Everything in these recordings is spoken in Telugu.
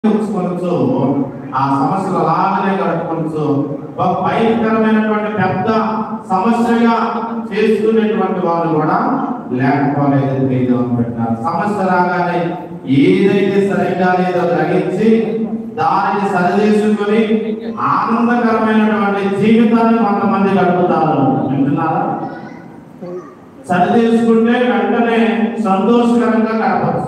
ఉంచుకోవచ్చు ఆ సమస్యలు అలాగనే గడుపుకోవచ్చు ఒక భయంకరమైనటువంటి పెద్ద సమస్యగా చేసుకునేటువంటి వాళ్ళు కూడా లేకపోలేదు ప్రియదేవుని పెట్టినారు సమస్య రాగానే ఏదైతే సరిగ్గా లేదో గ్రహించి దానిని సరిచేసుకొని ఆనందకరమైనటువంటి జీవితాన్ని కొంతమంది గడుపుతారు వింటున్నారా సరి చేసుకుంటే వెంటనే సంతోషకరంగా గడపచ్చు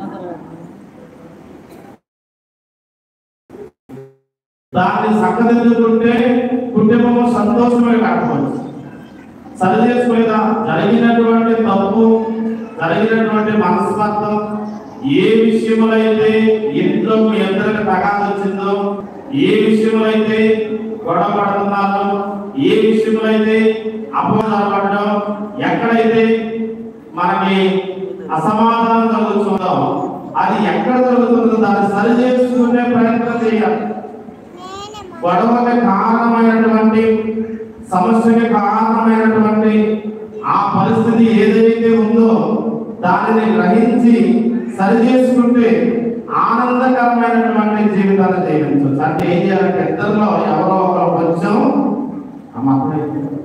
దాన్ని చక్కదిద్దుకుంటే కుటుంబము సంతోషమే గడపవచ్చు సరి చేసుకునేదా జరిగినటువంటి తప్పు జరిగినటువంటి మనస్పర్ధం ఏ విషయంలో అయితే ఇంట్లో మీ ఇద్దరికి తగాదు వచ్చిందో ఏ విషయంలో అయితే గొడవ పడుతున్నారో ఏ విషయంలో అయితే అపోహలు పడడం ఎక్కడైతే మనకి అసమాధానం కలుగుతుందో అది ఎక్కడ జరుగుతుందో దాన్ని సరి చేసుకునే ప్రయత్నం చేయాలి గొడవకి కారణమైనటువంటి సమస్యకి కారణమైనటువంటి ఆ పరిస్థితి ఏదైతే ఉందో దానిని గ్రహించి సరి చేసుకుంటే ఆనందకరమైనటువంటి జీవితాన్ని జీవించవచ్చు అంటే ఏం చేయాలంటే ఇద్దరిలో ఎవరో ఒకరు కొంచెం అమ్మ అప్పుడే.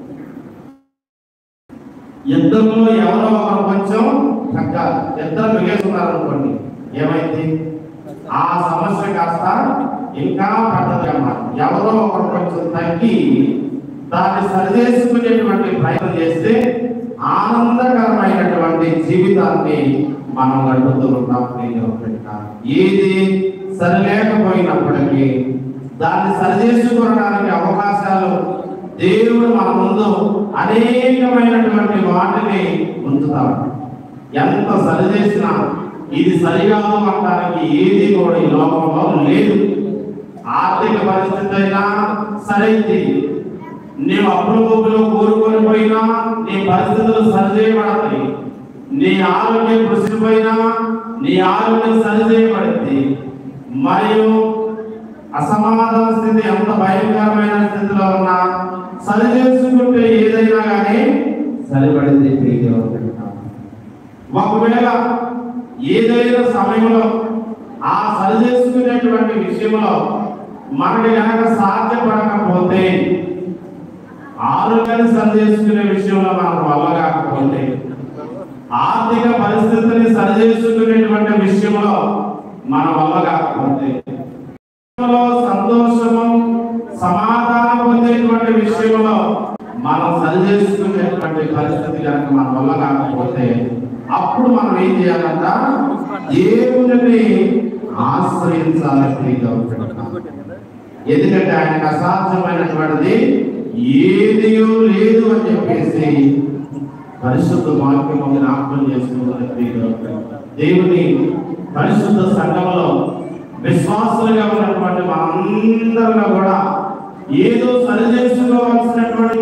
ఇద్దరిలో ఎవరో ఒకరు కొంచెం తగ్గాలి ఇద్దరు మిగేస్తున్నారు అనుకోండి ఏమైంది ఆ సమస్య కాస్త ఇంకా పెద్దది అన్నమాట ఎవరో ఒకరు కొంచెం తగ్గి దాన్ని సరిచేసుకునేటువంటి ప్రయత్నం చేస్తే ఆనందకరమైనటువంటి జీవితాన్ని మనం గడుపుతూ ఉంటాం ప్రియమైన పెట్టాలి. ఏది సరిలేకపోయినప్పటికీ దాన్ని సరిచేసుకోవడానికి అవకాశాలు దేవుడు మన ముందు అనేకమైనటువంటి వాటిని ఉంచుతాడు ఎంత సరి చేసినా ఇది సరికాదు అనడానికి ఏది కూడా ఈ లోకంలో లేదు ఆర్థిక పరిస్థితి అయినా సరైంది నీవు అప్పుల ఊపిలో కోరుకొని పోయినా నీ పరిస్థితులు సరిచేయబడతాయి నీ ఆరోగ్యం కృషిపోయినా నీ ఆరోగ్యం సరిచేయబడింది మరియు అసమాధాన స్థితి ఎంత భయంకరమైన స్థితిలో ఉన్నా సరి చేసుకుంటే ఏదైనా కానీ సరిపడింది ప్రియదేవుడు ఒకవేళ ఏదైనా సమయంలో ఆ సరి చేసుకునేటువంటి విషయంలో మనకి కనుక సాధ్యపడకపోతే ఆరోగ్యాన్ని సరి చేసుకునే విషయంలో మనకు వల్ల కాకపోతే ఆర్థిక పరిస్థితిని సరి చేసుకునేటువంటి విషయంలో మన వల్ల కాకపోతే విషయంలో సంతోషము సమాధానం పొందేటువంటి విషయంలో మనం సరి చేసుకునేటువంటి పరిస్థితి కనుక మన వల్ల కాకపోతే అప్పుడు మనం ఏం చేయాలంట దేవుని ఆశ్రయించాలి ప్రియగా ఎందుకంటే ఆయనకు అసాధ్యమైనటువంటిది ఏది లేదు అని చెప్పేసి పరిశుద్ధ వాక్యం జ్ఞాపకం చేసుకుంటున్న ప్రియులు. దేవుని పరిశుద్ధ సంఘంలో విశ్వాసులుగా ఉన్నటువంటి మనందరిలో కూడా ఏదో సరి చేసుకోవాల్సినటువంటి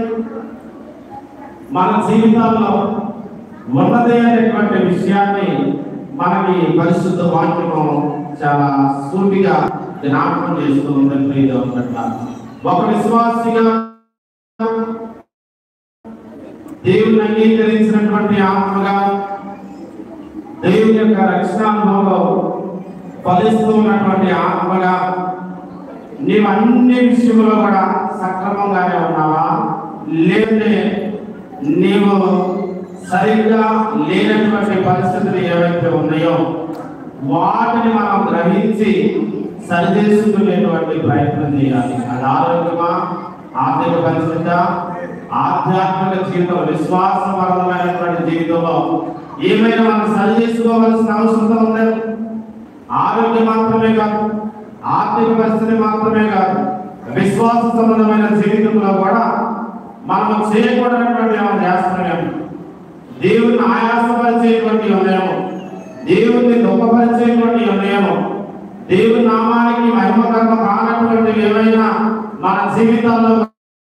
మన జీవితాల్లో ఉన్నదే అనేటువంటి విషయాన్ని మనకి పరిశుద్ధ వాక్యము చాలా సూటిగా జ్ఞాపకం చేస్తూ ఉందని ప్రియులు ఉన్నట్ల ఒక విశ్వాసిగా దేవుని అంగీకరించినటువంటి ఆత్మగా దేవుని యొక్క రక్షణానుభవంలో ఫలిస్తూ ఉన్నటువంటి ఆత్మగా నీవు అన్ని విషయంలో కూడా సక్రమంగానే ఉన్నావా లేదంటే నీవు సరిగ్గా లేనటువంటి పరిస్థితులు ఏవైతే ఉన్నాయో వాటిని మనం గ్రహించి సరిచేసుకునేటువంటి ప్రయత్నం చేయాలి అది ఆరోగ్యమా ఆర్థిక పరిస్థితి ఆధ్యాత్మిక జీవితం విశ్వాసపరమైనటువంటి జీవితంలో ఏమైనా మనం సరి చేసుకోవాల్సిన అవసరం ఉంది ఆరోగ్యం మాత్రమే కాదు ఆర్థిక పరిస్థితి మాత్రమే కాదు విశ్వాస సంబంధమైన జీవితంలో కూడా మనం చేయకూడనటువంటి ఏమైనా చేస్తున్నామేమో దేవుని ఆయాసపరిచేటువంటి ఉన్నాయేమో దేవుణ్ణి దుఃఖపరిచేటువంటి ఉన్నాయేమో దేవుని నామానికి మహిమకర్మ కానటువంటి ఏమైనా మన జీవితాల్లో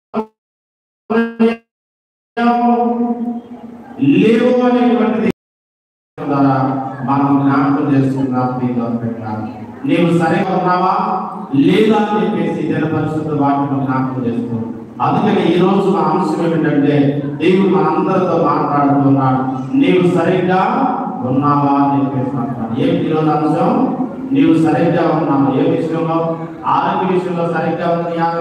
లేవు అనేటువంటిది ద్వారా మనం జ్ఞాపకం చేసుకున్నాం నీతో పెట్టాలి నీవు సరిగా ఉన్నావా లేదా అని చెప్పేసి ఇతర పరిశుద్ధ వాటిని జ్ఞాపకం చేసుకో అందుకని ఈ రోజు మన అంశం ఏమిటంటే దేవుడు మనందరితో మాట్లాడుతున్నాడు నీవు సరిగ్గా ఉన్నావా అని చెప్పేసి మాట్లాడు ఏమిటి ఈరోజు అంశం నీవు సరిగ్గా ఉన్నావు ఏ విషయంలో ఆరోగ్య విషయంలో సరిగ్గా ఉంది నీ